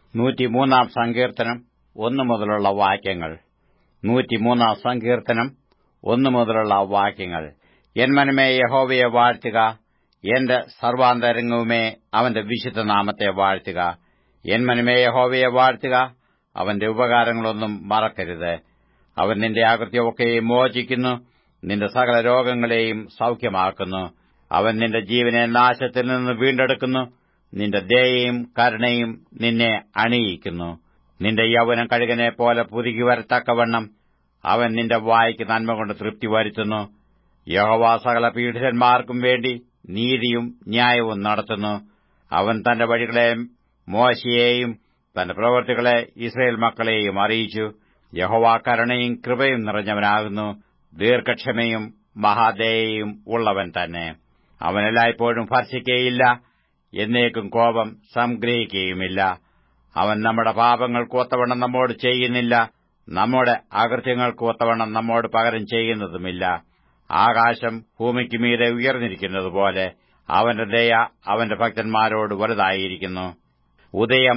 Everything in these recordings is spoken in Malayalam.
നൂറ്റിമൂന്നാം സങ്കീർത്തനം ഒന്നു മുതലുള്ള വാക്യങ്ങൾ നൂറ്റിമൂന്നാം സങ്കീർത്തനം ഒന്നു മുതലുള്ള വാക്യങ്ങൾ എൻ മനമേ യഹോവയെ വാഴ്ത്തുക എന്റെ സർവാന്തരംഗവുമേ അവന്റെ വിശുദ്ധനാമത്തെ വാഴ്ത്തുക എൻ മനമേ യഹോവയെ വാഴ്ത്തുക അവന്റെ ഉപകാരങ്ങളൊന്നും മറക്കരുത് അവൻ നിന്റെ ആകൃത്യമൊക്കെയും മോചിക്കുന്നു നിന്റെ സകല രോഗങ്ങളെയും സൌഖ്യമാക്കുന്നു അവൻ നിന്റെ ജീവനെ നാശത്തിൽ നിന്ന് വീണ്ടെടുക്കുന്നു നിന്റെ ദയയും കരുണയും നിന്നെ അണിയിക്കുന്നു നിന്റെ യൗവനം കഴുകനെ പോലെ പുതുക്കി വരത്തക്കവണ്ണം അവൻ നിന്റെ വായ്ക്ക് നന്മ കൊണ്ട് തൃപ്തി വരുത്തുന്നു യഹോവ സകല പീഡിതന്മാർക്കും വേണ്ടി നീതിയും ന്യായവും നടത്തുന്നു അവൻ തന്റെ വഴികളെ മോശയെയും തന്റെ പ്രവൃത്തികളെ ഇസ്രയേൽ മക്കളെയും അറിയിച്ചു യഹോവ കരുണയും കൃപയും നിറഞ്ഞവനാകുന്നു ദീർഘക്ഷമയും മഹാദയയും ഉള്ളവൻ തന്നെ അവൻ എല്ലായ്പ്പോഴും ഭർഷിക്കുകയില്ല എന്നേക്കും കോപം സംഗ്രഹിക്കുകയുമില്ല അവൻ നമ്മുടെ പാപങ്ങൾക്ക് ഒത്തവണ്ണം നമ്മോട് ചെയ്യുന്നില്ല നമ്മുടെ അകൃത്യങ്ങൾക്ക് ഒത്തവണ്ണം നമ്മോട് പകരം ചെയ്യുന്നതുമില്ല ആകാശം ഭൂമിക്ക് മീതെ ഉയർന്നിരിക്കുന്നതുപോലെ അവന്റെ ദയ അവന്റെ ഭക്തന്മാരോട് വലുതായിരിക്കുന്നു ഉദയം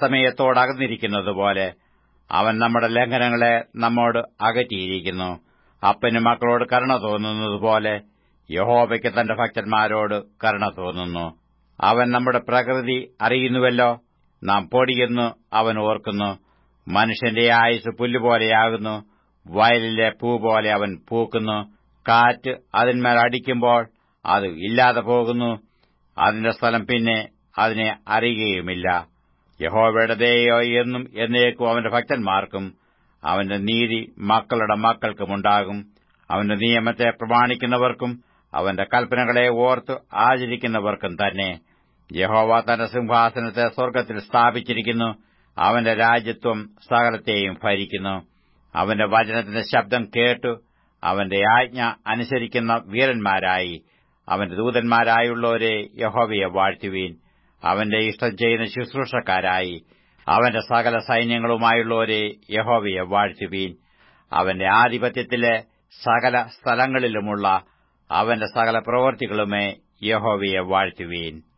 അസ്തമയത്തോടകന്നിരിക്കുന്നതുപോലെ അവൻ നമ്മുടെ ലംഘനങ്ങളെ നമ്മോട് അകറ്റിയിരിക്കുന്നു അപ്പന് മക്കളോട് കരുണ തോന്നുന്നതുപോലെ യഹോബയ്ക്ക് തന്റെ ഭക്തന്മാരോട് കരുണ തോന്നുന്നു അവൻ നമ്മുടെ പ്രകൃതി അറിയുന്നുവല്ലോ നാം പൊടിയെന്ന് അവൻ ഓർക്കുന്നു മനുഷ്യന്റെ ആയുസ് പുല്ലുപോലെയാകുന്നു വയലിലെ പൂ പോലെ അവൻ പൂക്കുന്നു കാറ്റ് അതിന്മേൽ അടിക്കുമ്പോൾ അത് ഇല്ലാതെ പോകുന്നു അതിന്റെ സ്ഥലം പിന്നെ അതിനെ അറിയുകയുമില്ല യഹോവയുടെ ദയോ എന്നും എന്നേക്കും അവന്റെ ഭക്തന്മാർക്കും അവന്റെ നീതി മക്കളുടെ മക്കൾക്കുമുണ്ടാകും അവന്റെ നിയമത്തെ പ്രമാണിക്കുന്നവർക്കും അവന്റെ കൽപ്പനകളെ ഓർത്ത് ആചരിക്കുന്നവർക്കും തന്നെ യഹോവ തന്റെ സിംഹാസനത്തെ സ്വർഗ്ഗത്തിൽ സ്ഥാപിച്ചിരിക്കുന്നു അവന്റെ രാജ്യത്വം സകലത്തെയും ഭരിക്കുന്നു അവന്റെ വചനത്തിന്റെ ശബ്ദം കേട്ടു അവന്റെ ആജ്ഞ അനുസരിക്കുന്ന വീരന്മാരായി അവന്റെ ദൂതന്മാരായുള്ളവരെ യഹോവയെ വാഴ്ത്തുവീൻ അവന്റെ ഇഷ്ടം ചെയ്യുന്ന ശുശ്രൂഷക്കാരായി അവന്റെ സകല സൈന്യങ്ങളുമായുള്ളവരെ യഹോവയെ വാഴ്ത്തുവീൻ അവന്റെ ആധിപത്യത്തിലെ സകല സ്ഥലങ്ങളിലുമുള്ള അവന്റെ സകല പ്രവൃത്തികളുമേ യഹോവയെ വാഴ്ത്തുവീൻ